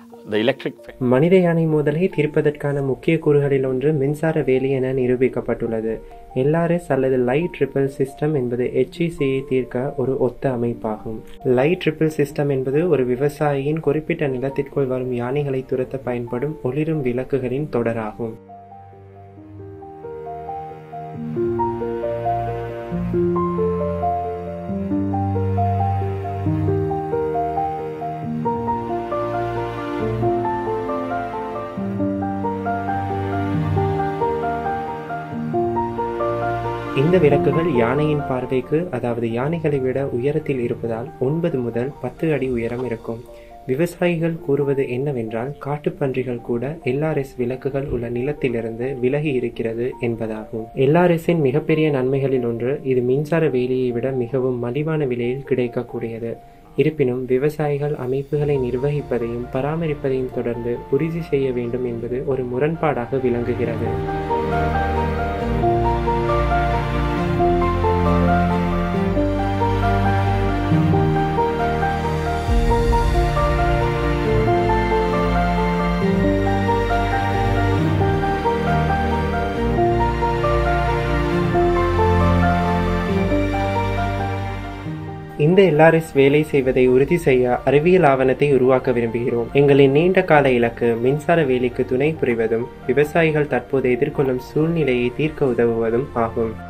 the electric fence. மனித யானை மோதலை தீர்ப்பதற்கான முக்கிய கூறுகளில் ஒன்று மின்சார வேலி என நிரூபிக்கப்பட்டுள்ளது எல்ஆர்எஸ் அல்லது லைட் ட்ரிபிள் சிஸ்டம் என்பது HEC-ஐ தீர்க்க ஒரு ஒத்த அமைப்பாகும் லைட் ட்ரிபிள் சிஸ்டம் என்பது ஒரு விவசாயியின் குறிப்பிட்ட நிலத்திற்குள் வரும் யானைகளை துரத்த பயன்படும் ஒளிரும் விளக்குகளின் தொடராகும் இந்த விளக்குகள் யானையின் பார்வைக்கு அதாவது யானைகளை விட உயரத்தில் இருப்பதால் ஒன்பது முதல் பத்து அடி உயரம் இருக்கும் விவசாயிகள் கூறுவது என்னவென்றால் காட்டுப்பன்றிகள் கூட எல்ஆர்எஸ் விளக்குகள் உள்ள நிலத்திலிருந்து விலகி இருக்கிறது என்பதாகும் எல்ஆர்எஸின் மிகப்பெரிய நன்மைகளில் ஒன்று இது மின்சார வேலியை விட மிகவும் மலிவான விலையில் கிடைக்கக்கூடியது இருப்பினும் விவசாயிகள் அமைப்புகளை நிர்வகிப்பதையும் பராமரிப்பதையும் தொடர்ந்து உறுதி செய்ய வேண்டும் என்பது ஒரு முரண்பாடாக விளங்குகிறது இந்த எல்ஆர்எஸ் வேலை செய்வதை உறுதி செய்ய அறிவியல் ஆவணத்தை உருவாக்க விரும்புகிறோம் எங்களின் நீண்ட கால இலக்கு மின்சார வேலிக்கு துணை புரிவதும் விவசாயிகள் தற்போது எதிர்கொள்ளும் சூழ்நிலையை தீர்க்க உதவுவதும் ஆகும்